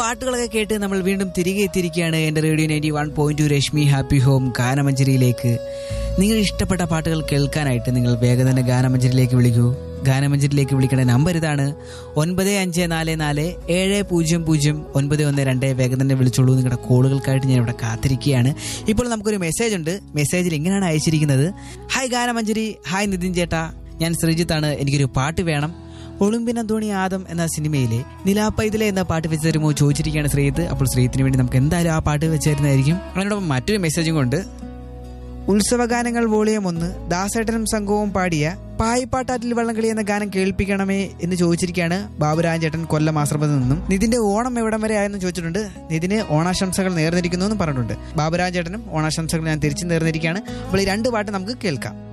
പാട്ടുകളൊക്കെ കേട്ട് നമ്മൾ വീണ്ടും തിരികെ എത്തിയിരിക്കുകയാണ് എൻ്റെ radio ninety one point two Rashmi happy home ഗാനമഞ്ജരിയിലേക്ക് നിങ്ങൾ ഇഷ്ടപ്പെട്ട പാട്ടുകൾ കേൾക്കാനായിട്ട് നിങ്ങൾ വേഗം തന്നെ ഗാനമഞ്ജരിയിലേക്ക് വിളിക്കൂ ഗാനമഞ്ജരിയിലേക്ക് വിളിക്കേണ്ട നമ്പർ ഇതാണ് ഒൻപത് അഞ്ച് നാല് നാല് ഏഴ് പൂജ്യം പൂജ്യം ഒൻപത് ഒന്ന് രണ്ട് വേഗം തന്നെ വിളിച്ചോളൂ നിങ്ങളുടെ കോളുകൾക്കായിട്ട് ഞാൻ ഇവിടെ കാത്തിരിക്കുകയാണ് ഇപ്പോൾ നമുക്കൊരു മെസ്സേജ് ഉണ്ട് മെസ്സേജിൽ ഇങ്ങനെയാണ് അയച്ചിരിക്കുന്നത് ഹായ് ഗാനമഞ്ജരി ഹായ് നിതിൻ ചേട്ടാ ഞാൻ ശ്രീജിത്താണ് എനിക്കൊരു പാട്ട് വേണം ഒളിമ്പിന ധോണി ആദം എന്ന സിനിമയിലെ നിലാപ്പൈതലെ എന്ന പാട്ട് വെച്ച് തരുമോ ചോദിച്ചിരിക്കുകയാണ് ശ്രീജിത്ത് അപ്പോൾ ശ്രീജിത്തിന് വേണ്ടി നമുക്ക് എന്തായാലും ആ പാട്ട് വെച്ച് തരുന്നതായിരിക്കും അതിനോടൊപ്പം മറ്റൊരു മെസ്സേജും കൊണ്ട് ഉത്സവഗാനങ്ങൾ വോളിയം ഒന്ന് ദാസേട്ടനും സംഘവും പാടിയ പായിപ്പാട്ടാറ്റിൽ വള്ളംകളി എന്ന ഗാനം കേൾപ്പിക്കണമേ എന്ന് ചോദിച്ചിരിക്കുകയാണ് ബാബുരാജൻ ചേട്ടൻ കൊല്ലം ആശ്രമത്തിൽ നിന്നും നിതിന്റെ ഓണം എവിടം വരെ ആയെന്ന് ചോദിച്ചിട്ടുണ്ട് നിതിന് ഓണാശംസകൾ നേർന്നിരിക്കുന്നു എന്ന് പറഞ്ഞിട്ടുണ്ട് ബാബുരാജൻ ചേട്ടനും ഓണാശംസകൾ ഞാൻ തിരിച്ചു നേർന്നിരിക്കുകയാണ് അപ്പോൾ ഈ രണ്ട് പാട്ട് നമുക്ക് കേൾക്കാം